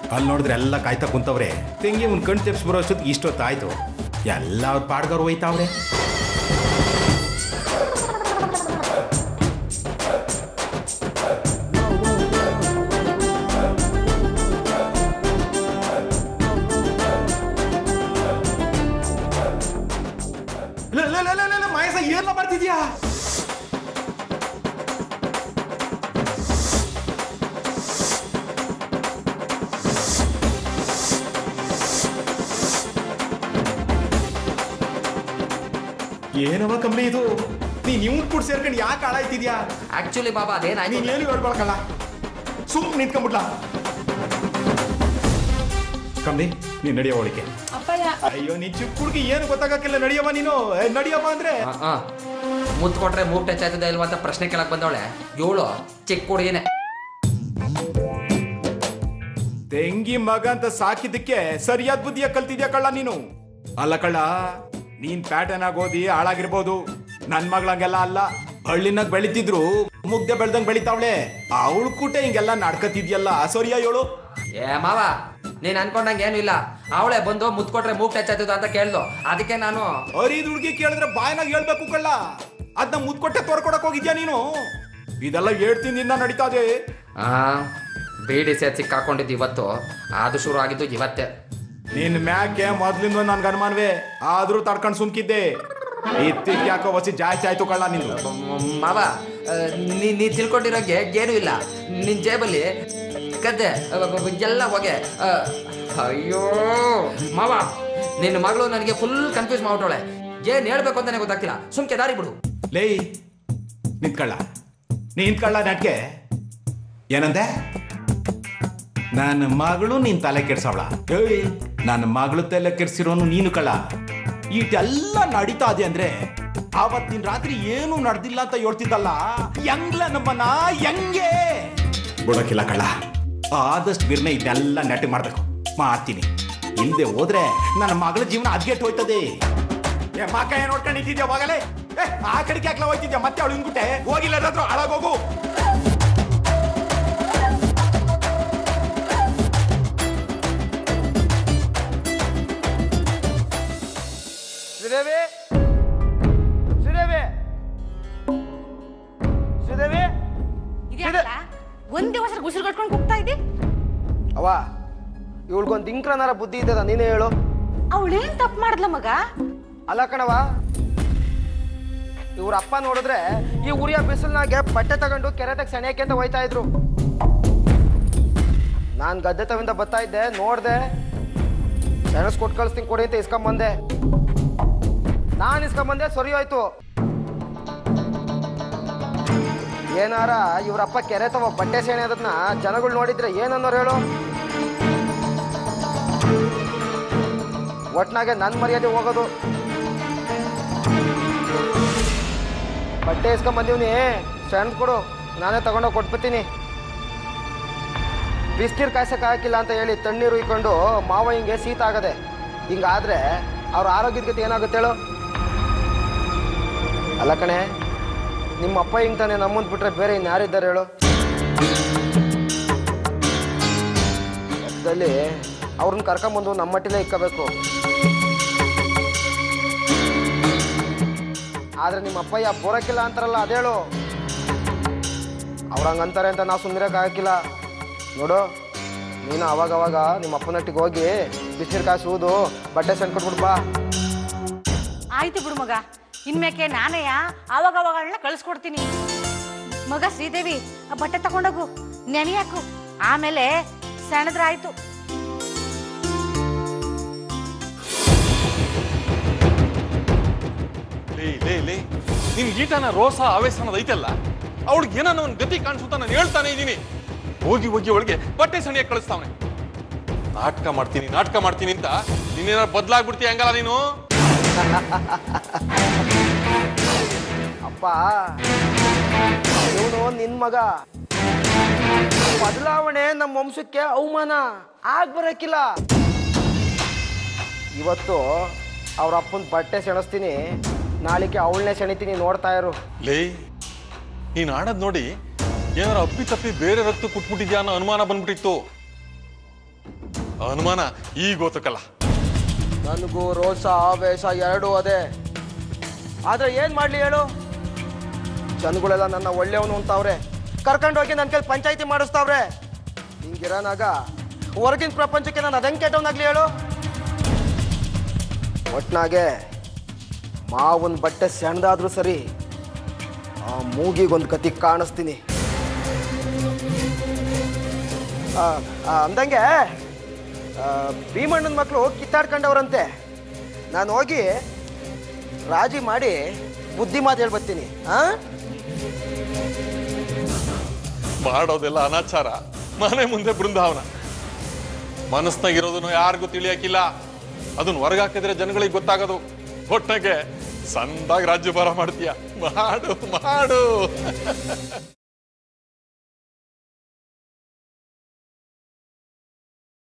ಅಲ್ಲಿ ನೋಡಿದ್ರೆ ಎಲ್ಲ ಕಾಯ್ತಾ ಕುಂತವ್ರೆ ತೆಂಗಿ ಒಂದು ಕಣ್ ತೆಪ್ಸ್ ಬರೋ ಅಷ್ಟೊತ್ತಿಗೆ ಇಷ್ಟೊತ್ತಾಯ್ತು ಎಲ್ಲ ಅವ್ರ ಪಾಡ್ಗಾರು ಹೋಯ್ತಾವ್ರೆ ಮಾಯಸ ಏನ ಮಾಡ್ತಿದ್ಯಾ ಏನವ ಕಂಬಳಿ ಇದು ನೀನ್ ಇವ್ ಕೂಡ ಸೇರ್ಕೊಂಡು ಯಾಕೆ ಹಾಳಾಯ್ತಿದ್ಯಾ ಆಕ್ಚುಲಿ ಬಾಬಾ ಅದೇನಾಯ್ತು ನೀನ್ ಏನು ಹೇಳ್ಕೊಳಕಲ್ಲ ಸುಮ್ ನಿಂತ್ಕೊಂಡ್ಬಿಡ್ಲಾ ಕಂಬಳಿ ನೀನ್ ನಡೆಯೋ ಒಳಿಕೆ ಅಪ್ಪಯ್ಯ ಅಯ್ಯೋ ನೀನ್ ಚಿಕ್ಕ ಹುಡುಗಿ ಏನು ಗೊತ್ತಾಗಕ್ಕಿಲ್ಲ ನಡಿಯಮ್ಮ ನೀನು ಏ, ನಡಿಯಮ್ಮ ಅಂದ್ರೆ ಆ, ಆ. ಮುತ್ತು ಕೊಟ್ರೆ ಮೂಗ್ ಟಚ್ ಆಯ್ತದ ಇಲ್ವಾ ಅಂತ ಪ್ರಶ್ನೆ ಕೇಳಕ್ ಬಂದವಳೆ ಇವಳು ಚಿಕ್ಕ ಹುಡುಗಿನೇ ತೆಂಗಿ ಮಗ ಅಂತ ಸಾಕಿದ್ದಕ್ಕೆ ಸರಿಯಾದ ಬುದ್ಧಿಯ ಕಲ್ತಿದ್ಯಾ ಕಳ್ಳ ನೀನು ಅಲ್ಲ ಕಳ್ಳ ನೀನ್ ಪ್ಯಾಟರ್ನ್ ಆಗಿ ಓದಿ ಹಾಳಾಗಿರ್ಬೋದು ನನ್ ಮಗಳಂಗೆಲ್ಲ ಅಲ್ಲ ಹಳ್ಳಿನಾಗ ಬೆಳಿತಿದ್ರು ಮುಗ್ದೆ ಬೆಳ್ದಂಗ್ ಬೆಳಿತಾವಳೆ ಅವಳು ಕೂಟ ಹಿಂಗೆಲ್ಲ ನಡ್ಕತಿದ್ಯಲ್ಲ ಸರಿಯಾ ಹೇಳು ಏ ಮಾವ ನೀನ್ ಅನ್ಕೊಂಡಂಗೆ ಏನು ಇಲ್ಲ ಅವಳೆ ಬಂದು ಮುತ್ತು ಕೊಟ್ರೆ ಮೂಗ್ ಟಚ್ ಆಯ್ತದ ಅಂತ ಕೇಳ್ದು ಅದಕ್ಕೆ ನಾನು ಅರಿದ್ ಹುಡುಗಿ ಕೇಳಿದ್ರೆ ಬಾಯ್ನಾಗ ಹೇಳ್ಬೇಕು ಕಳ್ಳ ಅದನ್ನ ಮುದ್ಕೊಟ್ಟೆ ತೋರ್ಕೊಡಕ್ ಹೋಗಿದ್ಯಾ ನೀನು ಇದೆಲ್ಲ ಹೇಳ್ತೀನಿ ನಿನ್ನ ನಡೀತಾ ಇದೆ ಆ ಬೀಡಿ ಸೇರ್ ಸಿಕ್ಕಾಕೊಂಡಿದ್ದು ಇವತ್ತು ಅದು ಶುರು ಆಗಿದ್ದು ಇವತ್ತೇ ನಿನ್ ಮ್ಯಾಕೆ ಮೊದ್ಲಿಂದ ನನ್ಗೆ ಅನುಮಾನವೇ ಆದ್ರೂ ತಡ್ಕೊಂಡ್ ಸುಮ್ಕಿದ್ದೆ ಇತ್ತಿಗೆ ಯಾಕೋ ವಸಿ ಜಾಸ್ತಿ ಆಯ್ತು ಕಳ್ಳ ನಿಂದು ಮ್- ಮಾವ ಆ, ನೀ ನೀ ತಿಳ್ಕೊಂಡಿರೋಗೆ ಏನೂ ಇಲ್ಲ ನಿನ್ ಜೇಬಲ್ಲಿ ಗದ್ದೆ ಅ, ಬ- ಬ- ಎಲ್ಲ ಹೊಗೆ ಆ, ಅಯ್ಯೋ ಮಾವ ನಿನ್ನ ಮಗಳು ನನಗೆ ಫುಲ್ ಕನ್ಫ್ಯೂಸ್ ಮಾಡ್ಬಿಟ್ಟವಳೆ ಏನ್ ಹೇಳ್ಬೇಕು ಅಂತಾನೆ ಗೊತ್ತಾಗ್ತಿಲ್ಲ ಸುಮ್ಕೆ ದಾರಿ ಬಿಡು ಲೇ ನಿಂತ್ಕಳ್ಳ ನಿಂತ್ಕಳ್ಳ ನಟ್ಗೆ ಏನಂದೆ ನನ್ನ ಮಗಳು ನೀನ್ ತಲೆ ಕೆಡ್ಸವಳ ಏಯ್ ನನ್ನ ಮಗಳು ತಲೆ ಕೆಡ್ಸಿರೋನು ನೀನು ಕಳ್ಳ ಇಟೆಲ್ಲ ನಡೀತಾ ಇದೆ ಅಂದ್ರೆ ಆವತ್ತಿನ ರಾತ್ರಿ ಏನು ನಡೆದಿಲ್ಲ ಅಂತ ಹೇಳ್ತಿದ್ದಲ್ಲ ಹೆಂಗ್ಲ ನಮ್ಮನ್ನ ಹೆಂಗೆ ಬಿಡೋಕಿಲ್ಲ ಕಳ್ಳ ಆದಷ್ಟು ಬಿರ್ನೆ ಇದನ್ನೆಲ್ಲ ನೆಟ್ಟಿ ಮಾಡ್ಬೇಕು ಮಾಡ್ತೀನಿ ಇಲ್ದೆ ಹೋದ್ರೆ ನನ್ನ ಮಗಳ ಜೀವನ ಅದ್ಗೆಟ್ಟು ಹೋಯ್ತದೆ ಏ ಮಕ್ಕ ಏನ್ ನೋಡ್ಕೊಂಡು ನಿಂತಿದ್ಯಾ ಹೋಗಲೇ ಏ ಆ ಕಡೆಗೆ ಯಾಕ್ಲ ಹೋಯ್ತಿದ್ಯಾ ಮತ್ತೆ ಅವಳು ಹಿಂಗ್ಬಿಟ್ಟೆ ಹೋಗಿಲ್ಲ ಏನಾದ್ರು ಹಾಳಾಗೋಗು ಶ್ರೀದೇವಿ ಶ್ರೀದೇವಿ ಶ್ರೀದೇವಿ ಇದ್ಯಾಕಲ್ಲ ಒಂದೇ ವರ್ಷ ಗುಸಿರು ಕಟ್ಕೊಂಡು ಹೋಗ್ತಾ ಇದ್ದೆ ಅವ ಇವಳಿಗೊಂದು ಇಂಕ್ರನಾರ ಬುದ್ಧಿ ಇದ್ದದ ನೀನೇ ಹೇಳು ಅವಳೇನ್ ತಪ್ಪು ಮಾಡ್ಲ ಮಗ ಅಲ್ಲ ಕಣವ ಇವ್ರ ಅಪ್ಪ ನೋಡಿದ್ರೆ ಈ ಉರಿಯ ಬಿಸಿಲ್ನಾಗೆ ಬಟ್ಟೆ ತಗೊಂಡು ಕೆರೆದಾಗ ಸೆಣೆಯಕ್ಕೆ ಅಂತ ಹೋಯ್ತಾ ಇದ್ರು ನಾನು ಗದ್ದೆ ತವಿಂದ ಬರ್ತಾ ಇದ್ದೆ ನೋಡ್ದೆ ಸೆಣಸ್ ಕೊಟ್ಟು ಕಳಿಸ್ತೀನಿ ಕೊಡಿ ಅಂತ ಇಸ್ಕೊಂಬಂದೆ ನಾನು ಇಸ್ಕೊಂಬಂದೆ ಸರಿ ಹೋಯ್ತು ಏನಾರ ಇವ್ರಪ್ಪ ಕೆರೆ ತವ ಬಟ್ಟೆ ಸೆಣೆ ಅದನ್ನ ಜನಗಳು ನೋಡಿದ್ರೆ ಏನನ್ನೋರು ಹೇಳು ಒಟ್ನಾಗೆ ನನ್ನ ಮರ್ಯಾದೆ ಹೋಗೋದು ಬಟ್ಟೆ ಇಸ್ಕೊಂಬಂದೀವ್ನಿ ಸಣ್ಣ ಕೊಡು ನಾನೇ ತಗೊಂಡೋಗಿ ಕೊಟ್ಬಿಡ್ತೀನಿ ಬಿಸ್ನೀರು ಕಾಯ್ಸಕ್ಕೆ ಹಾಕಿಲ್ಲ ಅಂತ ಹೇಳಿ ತಣ್ಣೀರು ಇಕ್ಕೊಂಡು ಮಾವ ಹಿಂಗೆ ಶೀತ ಆಗದೆ ಹಿಂಗಾದ್ರೆ ಅವ್ರ ಆರೋಗ್ಯದ ಗತಿ ಏನಾಗುತ್ತೆ ಹೇಳು ಅಲ್ಲ ಕಣೆ ನಿಮ್ಮ ಅಪ್ಪ ಹಿಂಗ್ ತಾನೆ ನಮ್ಮಂದ್ ಬಿಟ್ರೆ ಬೇರೆ ಇನ್ನು ಯಾರಿದ್ದಾರೆ ಹೇಳು ಮೊದ್ಲಲ್ಲಿ ಅವ್ರನ್ನ ಕರ್ಕೊಂಬಂದು ನಮ್ಮ ಮಟ್ಟಿಲೇ ಇಕ್ಕಬೇಕು ಆದ್ರೆ ನಿಮ್ಮ ಅಪ್ಪಯ್ಯ ಬರೋಕ್ಕಿಲ್ಲ ಅಂತಾರಲ್ಲ ಅದೇಳು ಅವ್ರು ಹಂಗಂತಾರೆ ಅಂತ ನಾವು ಸುಮ್ಮನಿರಕ್ಕಾಗಿಲ್ಲ ನೋಡು ನೀನು ಅವಾಗ ಅವಾಗ ನಿಮ್ಮ ಅಪ್ಪನಟ್ಟಿಗೆ ಹೋಗಿ ಬಿಸಿನೀರು ಕಾಸುವುದು ಬಟ್ಟೆ ಸಣ್ಣ ಕೊಟ್ಬಿಡು ಬಾ ಆಯ್ತು ಬಿಡು ಮಗ ಇನ್ಮೇಕೆ ನಾನೆಯ ಆವಾಗ ಅವಾಗ ಅವಳನ್ನ ಕಳಿಸ್ಕೊಡ್ತೀನಿ ಮಗ ಶ್ರೀದೇವಿ ಆ ಬಟ್ಟೆ ತಗೊಂಡೋಗು ನೆನೆಯಾಕು ಆಮೇಲೆ ಸೆಣದ್ರಾಯ್ತು ಲೇ ಲೇ ಲೇ ನಿನ್ ಗೀಟನ ರೋಸ ಆವೇಶ ಅನ್ನೋದು ಐತಲ್ಲ ಅವಳಿಗೆ ಏನೋ ಒಂದು ಗತಿ ಕಾಣಿಸುತ್ತಾ ನಾನು ಹೇಳ್ತಾನೆ ಇದ್ದೀನಿ ಹೋಗಿ ಹೋಗಿ ಅವಳಿಗೆ ಬಟ್ಟೆ ಸಣಿಯಕ್ಕೆ ಕಳಿಸ್ತಾವನೆ ನಾಟಕ ಮಾಡ್ತೀನಿ ನಾಟಕ ಮಾಡ್ತೀನಿ ಅಂತ ನೀನೇನಾರು ಬದಲಾಗ್ಬಿಡ್ತೀಯ ಹಂಗಲ್ಲ ನೀನು ಅಪ್ಪ ಇವನು ನಿನ್ ಮಗ ಬದಲಾವಣೆ ನಮ್ಮ ವಂಶಕ್ಕೆ ಅವಮಾನ ಆಗ್ ಬರಕ್ಕಿಲ್ಲ ಇವತ್ತು ಅವ್ರ ಅಪ್ಪನ ಬಟ್ಟೆ ಸೆಣಸ್ತೀನಿ ನಾಳಿಕೆ ಅವಳನ್ನೇ ಸೆಣಿತೀನಿ ನೋಡ್ತಾ ಇರು ಲೇ ನೀನ್ ಆಡೋದ್ ನೋಡಿ ಏನಾರ ಅಪ್ಪಿ ತಪ್ಪಿ ಬೇರೆ ರಕ್ತ ಕುಟ್ಬಿಟ್ಟಿದ್ಯಾ ಅನ್ನೋ ಅನುಮಾನ ಬಂದ್ಬಿಟ್ಟಿತ್ತು ಅನುಮಾನ ಈಗ ಗೊತ್ತಕ್ಕಲ್ಲ ನನಗೂ ರೋಷ ಆವೇಶ ಎರಡೂ ಅದೇ ಆದ್ರೆ ಏನ್ ಮಾಡ್ಲಿ ಹೇಳು ಜನಗಳೆಲ್ಲ ನನ್ನ ಒಳ್ಳೆಯವನು ಅಂತವ್ರೆ ಕರ್ಕೊಂಡೋಗಿ ನನ್ನ ಕೈಲಿ ಪಂಚಾಯತಿ ಮಾಡಿಸ್ತಾವ್ರೆ ಹಿಂಗಿರೋನಾಗ ಹೊರಗಿನ ಪ್ರಪಂಚಕ್ಕೆ ನಾನು ಅದಂಗೆ ಕೆಟ್ಟವನಾಗ್ಲಿ ಹೇಳು ಒಟ್ನಾಗೆ ಮಾವನ್ ಬಟ್ಟೆ ಸಣ್ಣದಾದ್ರೂ ಸರಿ ಆ ಮೂಗಿಗೊಂದು ಕತಿ ಕಾಣಿಸ್ತೀನಿ ಆ, ಆ, ಅಂದಂಗೆ ಆ, ಭೀಮಣ್ಣನ ಮಕ್ಕಳು ಕಿತ್ತಾಡ್ಕೊಂಡವ್ರಂತೆ ನಾನು ಹೋಗಿ ರಾಜಿ ಮಾಡಿ ಬುದ್ಧಿ ಮಾತು ಹೇಳ್ಬರ್ತೀನಿ ಆ ಮಾಡೋದೆಲ್ಲ ಅನಾಚಾರ ಮನೆ ಮುಂದೆ ಬೃಂದಾವನ ಮನಸ್ನಾಗಿರೋದನ್ನು ಯಾರಿಗೂ ತಿಳಿಯಾಕಿಲ್ಲ ಅದನ್ನ ಹೊರಗಾಕಿದ್ರೆ ಜನಗಳಿಗೆ ಗೊತ್ತಾಗೋದು ಒಟ್ಟಾಗೆ ಸಂದಾಗಿ ರಾಜ್ಯಭಾರ ಮಾಡ್ತೀಯ ಮಾಡು ಮಾಡು